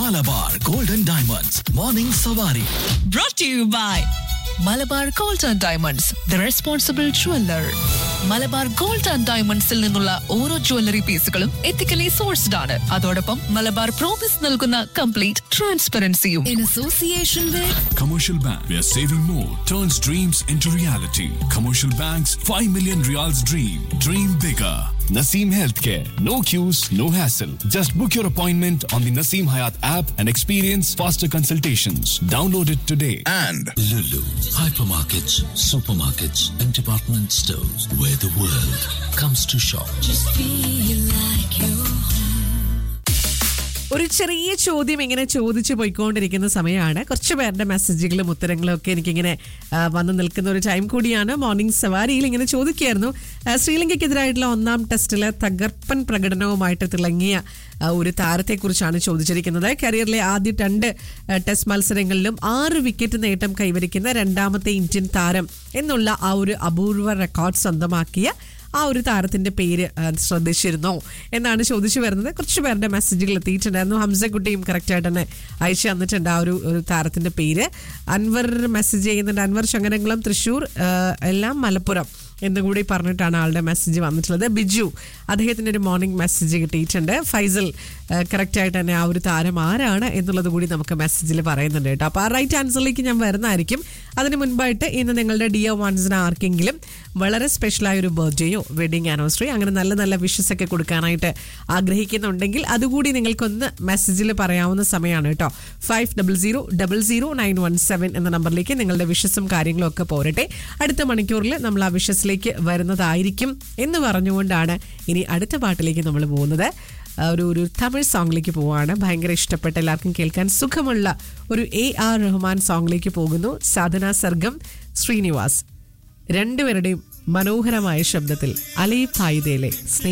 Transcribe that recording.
Malabar golden diamonds morning Savari brought to you by Malabar gold and diamonds the responsible jeweller Malabar gold and ഡയമണ്ട്സിൽ നിന്നുള്ള ഓരോ jewellery പീസുകളും ethically sourced ആണ് അതോടൊപ്പം മലബാർ പ്രോമിസ് നൽകുന്ന കംപ്ലീറ്റ് ട്രാൻസ്പെറൻസിയും in association with Commercial Bank, where saving more turns dreams into reality. Commercial Bank's 5 million reals dream. Dream bigger. Naseem Healthcare. No queues, no hassle. Just book your appointment on the Naseem Hayat app and experience faster consultations. Download it today. and Lulu, hypermarkets, supermarkets, and department stores where the world comes to shop. ഒരു ചെറിയ ചോദ്യം ഇങ്ങനെ ചോദിച്ചു പോയിക്കൊണ്ടിരിക്കുന്ന സമയമാണ് കുറച്ച് പേരുടെ മെസ്സേജുകളും ഉത്തരങ്ങളും ഒക്കെ എനിക്കിങ്ങനെ ആ, വന്ന് നിൽക്കുന്ന ഒരു ടൈം കൂടിയാണ് മോർണിംഗ് സവാരിയിൽ ഇങ്ങനെ ചോദിക്കുകയായിരുന്നു ആ, ശ്രീലങ്കയ്ക്കെതിരായിട്ടുള്ള ഒന്നാം ടെസ്റ്റിൽ തകർപ്പൻ പ്രകടനവുമായിട്ട് തിളങ്ങിയ ആ, ഒരു താരത്തെക്കുറിച്ചാണ് ചോദിച്ചിരിക്കുന്നത് കരിയറിലെ ആദ്യ രണ്ട് ആ, ടെസ്റ്റ് മത്സരങ്ങളിലും ആറ് വിക്കറ്റ് നേട്ടം കൈവരിക്കുന്ന രണ്ടാമത്തെ ഇന്ത്യൻ താരം എന്നുള്ള ആ ഒരു അപൂർവ റെക്കോർഡ് സ്വന്തമാക്കിയ ആ ഒരു താരത്തിന്റെ പേര് ആ, ശ്രദ്ധിച്ചിരുന്നോ എന്നാണ് ചോദിച്ചു വരുന്നത് കുറച്ച് പേരുടെ മെസ്സേജുകൾ എത്തിയിട്ടുണ്ടായിരുന്നു ഹംസക്കുട്ടിയും കറക്റ്റ് ആയിട്ട് തന്നെ അയച്ചു തന്നിട്ടുണ്ട് ആ ഒരു ഒരു താരത്തിന്റെ പേര് അൻവർ മെസ്സേജ് ചെയ്യുന്നുണ്ട് അൻവർ ചങ്ങനകുളം തൃശ്ശൂർ ആ, എല്ലാം മലപ്പുറം എന്നുകൂടി പറഞ്ഞിട്ടാണ് ആളുടെ മെസ്സേജ് വന്നിട്ടുള്ളത് ബിജു അദ്ദേഹത്തിന് ഒരു മോർണിംഗ് മെസ്സേജ് കിട്ടിയിട്ടുണ്ട് ഫൈസൽ കറക്റ്റ് ആയിട്ട് തന്നെ ആ ഒരു താരം ആരാണ് എന്നുള്ളത് കൂടി നമുക്ക് മെസ്സേജിൽ പറയുന്നുണ്ട് കേട്ടോ അപ്പോൾ ആ റൈറ്റ് ആൻസറിലേക്ക് ഞാൻ വരുന്നതായിരിക്കും അതിന് മുൻപായിട്ട് ഇന്ന് നിങ്ങളുടെ ഡിയോ വൺസിന് ആർക്കെങ്കിലും വളരെ സ്പെഷ്യലായ ഒരു ബർത്ത്ഡേയോ വെഡിങ് ആനിവേഴ്സറി അങ്ങനെ നല്ല നല്ല വിഷസ് ഒക്കെ കൊടുക്കാനായിട്ട് ആഗ്രഹിക്കുന്നുണ്ടെങ്കിൽ അതുകൂടി നിങ്ങൾക്കൊന്ന് മെസ്സേജിൽ പറയാവുന്ന സമയമാണ് കേട്ടോ five double zero double zero nine one seven എന്ന നമ്പറിലേക്ക് നിങ്ങളുടെ വിഷസും കാര്യങ്ങളും ഒക്കെ പോരട്ടെ അടുത്ത മണിക്കൂറിൽ നമ്മൾ ആ വിഷസിലേക്ക് വരുന്നതായിരിക്കും എന്ന് പറഞ്ഞുകൊണ്ടാണ് ഇനി അടുത്ത പാട്ടിലേക്ക് നമ്മൾ പോകുന്നത് ആ, ഒരു ഒരു തമിഴ് സോങ്ങിലേക്ക് പോവാണ് ഭയങ്കര ഇഷ്ടപ്പെട്ട എല്ലാവർക്കും കേൾക്കാൻ സുഖമുള്ള ഒരു എ ആർ റഹ്മാൻ സോങ്ങിലേക്ക് പോകുന്നു സാധന സർഗം ശ്രീനിവാസ് രണ്ടുപേരുടെയും മനോഹരമായ ശബ്ദത്തിൽ അലൈ ഫായിദയിലെ